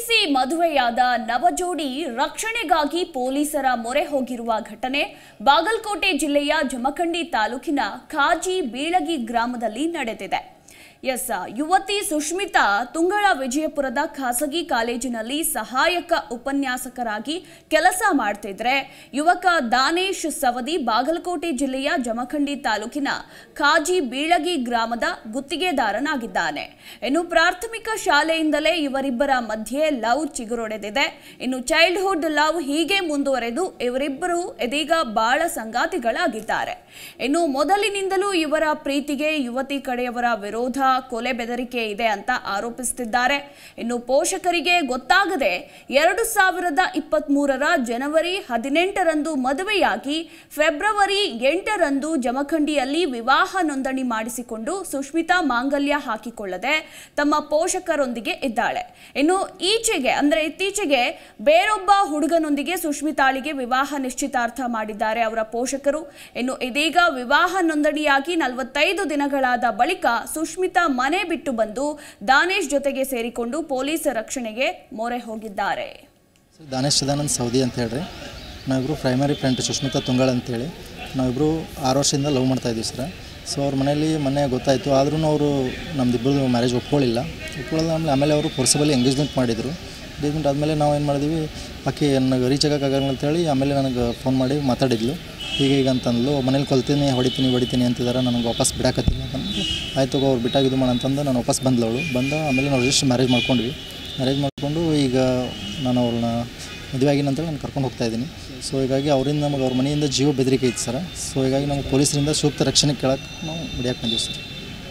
ಪ್ರೀತಿಸಿ ಮದುವೆಯಾದ ನವಜೋಡಿ ರಕ್ಷಣೆಗಾಗಿ ಪೊಲೀಸರ ಮೊರೆ ಹೋಗಿರುವ ಘಟನೆ ಬಾಗಲಕೋಟೆ ಜಿಲ್ಲೆಯ ಜಮಖಂಡಿ ತಾಲೂಕಿನ ಖಾಜಿ ಬೀಳಗಿ ಗ್ರಾಮದಲ್ಲಿ ನಡೆದಿದೆ ಎಸ್ ಯುವತಿ ಸುಷ್ಮಿತಾ ತುಂಗಳ ವಿಜಯಪುರದ ಖಾಸಗಿ ಕಾಲೇಜಿನಲ್ಲಿ ಸಹಾಯಕ ಉಪನ್ಯಾಸಕರಾಗಿ ಕೆಲಸ ಮಾಡ್ತಿದ್ರೆ ಯುವಕ ದಾನೇಶ್ ಸವದಿ ಬಾಗಲಕೋಟೆ ಜಿಲ್ಲೆಯ ಜಮಖಂಡಿ ತಾಲೂಕಿನ ಖಾಜಿ ಬೀಳಗಿ ಗ್ರಾಮದ ಗುತ್ತಿಗೆದಾರನಾಗಿದ್ದಾನೆ ಇನ್ನು ಪ್ರಾಥಮಿಕ ಶಾಲೆಯಿಂದಲೇ ಇವರಿಬ್ಬರ ಮಧ್ಯೆ ಲವ್ ಚಿಗುರೊಡೆದಿದೆ ಇನ್ನು ಚೈಲ್ಡ್ಹುಡ್ ಲವ್ ಹೀಗೆ ಮುಂದುವರೆದು ಇವರಿಬ್ಬರು ಇದೀಗ ಬಾಳ ಸಂಗಾತಿಗಳಾಗಿದ್ದಾರೆ ಇನ್ನು ಮೊದಲಿನಿಂದಲೂ ಇವರ ಪ್ರೀತಿಗೆ ಯುವತಿ ಕಡೆಯವರ ವಿರೋಧ ಕೊಲೆ ಬೆದರಿಕೆ ಇದೆ ಅಂತ ಆರೋಪಿಸುತ್ತಿದ್ದಾರೆ ಇನ್ನು ಪೋಷಕರಿಗೆ ಗೊತ್ತಾಗದೆ ಎರಡು ಸಾವಿರದ ಇಪ್ಪತ್ತ್ ಮೂರರ ಜನವರಿ ಹದಿನೆಂಟರಂದು ಮದುವೆಯಾಗಿ ಫೆಬ್ರವರಿ ಎಂಟರಂದು ಜಮಖಂಡಿಯಲ್ಲಿ ವಿವಾಹ ನೋಂದಣಿ ಮಾಡಿಸಿಕೊಂಡು ಸುಷ್ಮಿತಾ ಮಾಂಗಲ್ಯ ಹಾಕಿಕೊಳ್ಳದೆ ತಮ್ಮ ಪೋಷಕರೊಂದಿಗೆ ಇದ್ದಾಳೆ ಇನ್ನು ಈಚೆಗೆ ಅಂದ್ರೆ ಇತ್ತೀಚೆಗೆ ಬೇರೊಬ್ಬ ಹುಡುಗನೊಂದಿಗೆ ಸುಷ್ಮಿತಾಳಿಗೆ ವಿವಾಹ ನಿಶ್ಚಿತಾರ್ಥ ಮಾಡಿದ್ದಾರೆ ಅವರ ಪೋಷಕರು ಇನ್ನು ಇದೀಗ ವಿವಾಹ ನೋಂದಣಿಯಾಗಿ ನಲವತ್ತೈದು ದಿನಗಳಾದ ಬಳಿಕ ಸುಷ್ಮಿತಾ ಮನೆ ಬಿಟ್ಟು ಬಂದು ದಾನೇಶ್ ಜೊತೆಗೆ ಸೇರಿಕೊಂಡು ಪೊಲೀಸ್ ರಕ್ಷಣೆಗೆ ಮೊರೆ ಹೋಗಿದ್ದಾರೆ ಸರ್ ದಾನೇಶ್ ಸದಾನಂದ್ ಸೌದಿ ಅಂತ ಹೇಳ್ರಿ ನಾವಿಬ್ಬರು ಪ್ರೈಮರಿ ಫ್ರೆಂಡ್ ಸುಷ್ಮಿತಾ ತುಂಗಾಳ್ ಅಂತೇಳಿ ನಾವಿಬ್ಬರು ಆರು ವರ್ಷದಿಂದ ಲವ್ ಮಾಡ್ತಾ ಇದ್ದೀವಿ ಸರ್ ಸೊ ಅವ್ರ ಮನೇಲಿ ಮೊನ್ನೆ ಗೊತ್ತಾಯಿತು ಆದ್ರೂ ಅವರು ನಮ್ದಿಬ್ಬರದು ಮ್ಯಾರೇಜ್ ಒಪ್ಕೊಳ್ಳಿಲ್ಲ ಒಪ್ಕೊಳ್ಳೋದು ಆಮೇಲೆ ಆಮೇಲೆ ಅವರು ಫೋರ್ಸಬಲಿ ಎಂಗೇಜ್ಮೆಂಟ್ ಮಾಡಿದರು ಎಂಗೇಜ್ಮೆಂಟ್ ಆದಮೇಲೆ ನಾವು ಏನು ಮಾಡಿದ್ವಿ ಆಕೆ ನನಗೆ ರೀಚ್ ಆಗೋಕ್ಕಾಗಲ್ಲ ಅಂತೇಳಿ ಆಮೇಲೆ ನನಗೆ ಫೋನ್ ಮಾಡಿ ಮಾತಾಡಿದ್ಲು ಹೀಗೆ ಈಗ ಅಂತಂದ್ಲು ಮನೇಲಿ ಕೊಲ್ತೀನಿ ಹೊಡಿತೀನಿ ಹೊಡಿತೀನಿ ಅಂತಿದ್ದಾರೆ ನನಗೆ ವಾಪಸ್ ಬಿಡಾಕತ್ತಿಲ್ಲ ಅಂತಂದು ಆಯ್ತು ತಗೋ ಅವ್ರು ಬಿಟ್ಟಾಗಿದ್ದು ಮಾಡ ಅಂತಂದು ನಾನು ವಾಪಸ್ ಬಂದ್ಲು ಅವಳು ಬಂದ ಆಮೇಲೆ ನಾವು ರಿಜಿಸ್ಟರ್ ಮ್ಯಾರೇಜ್ ಮಾಡ್ಕೊಂಡ್ವಿ ಮ್ಯಾರೇಜ್ ಮಾಡಿಕೊಂಡು ಈಗ ನಾನು ಅವ್ರನ್ನ ಮದುವೆ ಆಗಿನ ಅಂತೇಳಿ ನಾನು ಕರ್ಕೊಂಡು ಹೋಗ್ತಾ ಇದ್ದೀನಿ ಸೊ ಹೀಗಾಗಿ ಅವರಿಂದ ನಮಗೆ ಅವ್ರ ಮನೆಯಿಂದ ಜೀವ ಬೆದರಿಕೆ ಇತ್ತು ಸರ್ ಸೊ ಹೀಗಾಗಿ ನಮಗೆ ಪೊಲೀಸರಿಂದ ಸೂಕ್ತ ರಕ್ಷಣೆ ಕೇಳಕ್ಕೆ ನಾವು ಹೊಡಿಯಕ್ಕೆ ಬಂದೀವಿ ಸರ್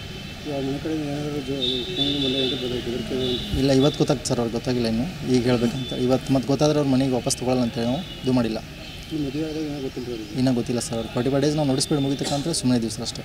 ಇಲ್ಲ ಇವತ್ತು ಗೊತ್ತಾಗ್ತದೆ ಸರ್ ಅವ್ರಿಗೆ ಗೊತ್ತಾಗಿಲ್ಲ ಇನ್ನು ಈಗ ಹೇಳ್ಬೇಕಂತ ಇವತ್ತು ಮತ್ತೆ ಗೊತ್ತಾದ್ರೆ ಅವ್ರ ಮನೆಗೆ ವಾಪಸ್ ತೊಗೊಳ್ಳಲ್ಲ ಅಂತೇಳಿ ನಾವು ಇದು ಮಾಡಿಲ್ಲ ಇನ್ನೂ ಗೊತ್ತಿಲ್ಲ ಸರ್ ಅವ್ರು ಫಾರ್ಟಿ ಫೈವ್ ಡೇಸ್ ನಾವು ನೋಟಿಸ್ ಪೀರಿಯಡ್ ಮುಗಿತಕ್ಕ ಅಂತ ಸುಮ್ಮನೆ ಇದ್ದೀವಿ ಸರ್ ಅಷ್ಟೇ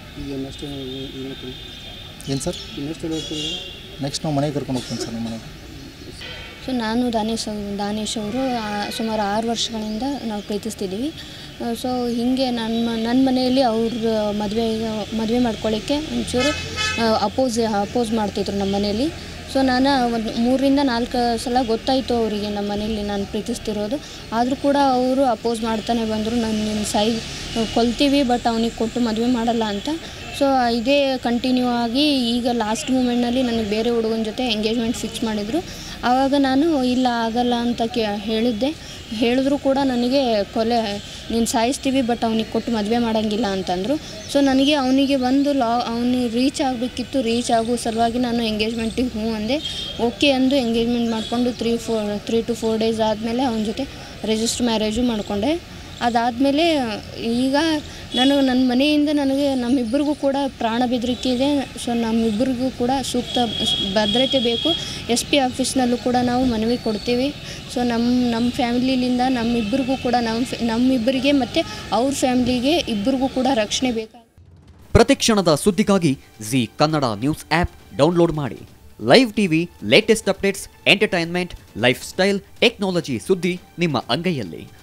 ಏನು ಸರ್ ನೆಕ್ಸ್ಟ್ ನಾವು ಮನೆಗೆ ಕರ್ಕೊಂಡು ಹೋಗ್ತೀನಿ ಸರ್ ನಮ್ಮ ಮನೆಗೆ ಸೊ ನಾನು ದಾನೇಶ್ ಅವ್ರು- ದಾನೇಶ್ ಅವರು ಆ, ಸುಮಾರು ಆರು ವರ್ಷಗಳಿಂದ ನಾವು ಪ್ರೀತಿಸ್ತಿದ್ದೀವಿ ಸೊ ಹೀಗೆ ನನ್ನ ನನ್ನ ಮನೆಯಲ್ಲಿ ಅವ್ರ ಮದುವೆ ಮದುವೆ ಮಾಡ್ಕೊಳ್ಳಿಕ್ಕೆ ಒಂಚೂರು ಅಪೋಸ್ ಅಪೋಸ್ ಮಾಡ್ತಿದ್ರು ನಮ್ಮ ಮನೆಯಲ್ಲಿ ಸೊ ನಾನು ಒಂದು ಮೂರರಿಂದ ನಾಲ್ಕು ಸಲ ಗೊತ್ತಾಯಿತು ಅವರಿಗೆ ನಮ್ಮ ಮನೆಯಲ್ಲಿ ನಾನು ಪ್ರೀತಿಸ್ತಿರೋದು ಆದರೂ ಕೂಡ ಅವರು ಅಪೋಸ್ ಮಾಡ್ತಾನೆ ಬಂದರು ನಾನು ನಿನ್ನ ಸೈ ಕೊಲ್ತೀವಿ ಬಟ್ ಅವನಿಗೆ ಕೊಟ್ಟು ಮದುವೆ ಮಾಡಲ್ಲ ಅಂತ ಸೊ ಇದೇ ಕಂಟಿನ್ಯೂ ಆಗಿ ಈಗ ಲಾಸ್ಟ್ ಮೂಮೆಂಟ್ನಲ್ಲಿ ನನಗೆ ಬೇರೆ ಹುಡುಗನ ಜೊತೆ ಎಂಗೇಜ್ಮೆಂಟ್ ಫಿಕ್ಸ್ ಮಾಡಿದರು ಆವಾಗ ನಾನು ಇಲ್ಲ ಆಗಲ್ಲ ಅಂತ ಕೇ ಹೇಳಿದ್ದೆ ಹೇಳಿದ್ರು ಕೂಡ ನನಗೆ ಕೊಲೆ ನೀನು ಸಾಯಿಸ್ತೀವಿ ಬಟ್ ಅವನಿಗೆ ಕೊಟ್ಟು ಮದುವೆ ಮಾಡೋಂಗಿಲ್ಲ ಅಂತಂದರು ಸೊ ನನಗೆ ಅವನಿಗೆ ಬಂದು ಲಾ ಅವನಿಗೆ ರೀಚ್ ಆಗಬೇಕಿತ್ತು ರೀಚ್ ಆಗೋ ಸಲುವಾಗಿ ನಾನು ಎಂಗೇಜ್ಮೆಂಟಿಗೆ ಹ್ಞೂ ಅಂದೆ ಓಕೆ ಅಂದು ಎಂಗೇಜ್ಮೆಂಟ್ ಮಾಡಿಕೊಂಡು three four three to four days ಆದಮೇಲೆ ಅವನ ಜೊತೆ ರಿಜಿಸ್ಟರ್ ಮ್ಯಾರೇಜು ಮಾಡಿಕೊಂಡೆ ಅದಾದಮೇಲೆ ಈಗ ನಾನು ನನ್ನ ಮನೆಯಿಂದ ನನಗೆ ನಮ್ಮಿಬ್ಬರಿಗೂ ಕೂಡ ಪ್ರಾಣ ಬೆದರಿಕೆ ಇದೆ ಸೊ ನಮ್ಮಿಬ್ಬರಿಗೂ ಕೂಡ ಸೂಕ್ತ ಭದ್ರತೆ ಬೇಕು ಎಸ್ ಪಿ ಆಫೀಸ್ನಲ್ಲೂ ಕೂಡ ನಾವು ಮನವಿ ಕೊಡ್ತೀವಿ ಸೊ ನಮ್ಮ ನಮ್ಮ ಫ್ಯಾಮಿಲಿಲಿಂದ ನಮ್ಮಿಬ್ಬರಿಗೂ ಕೂಡ ನಮ್ಮ ಫ್ಯಾ- ನಮ್ಮಿಬ್ಬರಿಗೆ ಮತ್ತು ಅವ್ರ ಫ್ಯಾಮ್ಲಿಗೆ ಇಬ್ಬರಿಗೂ ಕೂಡ ರಕ್ಷಣೆ ಬೇಕು ಪ್ರತಿಕ್ಷಣದ ಸುದ್ದಿಗಾಗಿ Zee Kannada news app download ಮಾಡಿ live TV latest updates entertainment lifestyle technology ಸುದ್ದಿ ನಿಮ್ಮ ಅಂಗೈಯಲ್ಲಿ